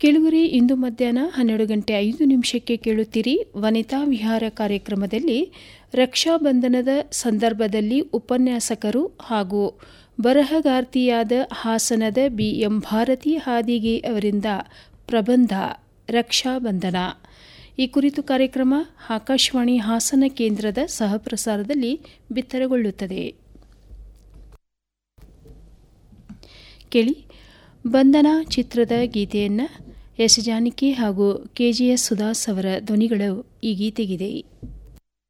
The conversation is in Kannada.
ಕೆಳಗರೆ ಇಂದು ಮಧ್ಯಾಹ್ನ ಹನ್ನೆರಡು ಗಂಟೆ ಐದು ನಿಮಿಷಕ್ಕೆ ಕೇಳುತ್ತೀರಿ ವನಿತಾ ವಿಹಾರ ಕಾರ್ಯಕ್ರಮದಲ್ಲಿ ರಕ್ಷಾಬಂಧನದ ಸಂದರ್ಭದಲ್ಲಿ ಉಪನ್ಯಾಸಕರು ಹಾಗೂ ಬರಹಗಾರ್ತಿಯಾದ ಹಾಸನದ ಬಿಎಂ ಭಾರತಿ ಹಾದಿಗೆ ಅವರಿಂದ ಪ್ರಬಂಧ ರಕ್ಷಾಬಂಧನ ಈ ಕುರಿತು ಕಾರ್ಯಕ್ರಮ ಆಕಾಶವಾಣಿ ಹಾಸನ ಕೇಂದ್ರದ ಸಹಪ್ರಸಾರದಲ್ಲಿ ಬಿತ್ತರಗೊಳ್ಳುತ್ತದೆ ಕೇಳಿ ಬಂಧನ ಚಿತ್ರದ ಗೀತೆಯನ್ನು ಎಸ್ ಜಾನಕಿ ಹಾಗೂ ಕೆಜಿಎಸ್ ಸುಧಾಸ್ ಅವರ ಧ್ವನಿಗಳು ಈ ಗೀತೆಗಿದೆ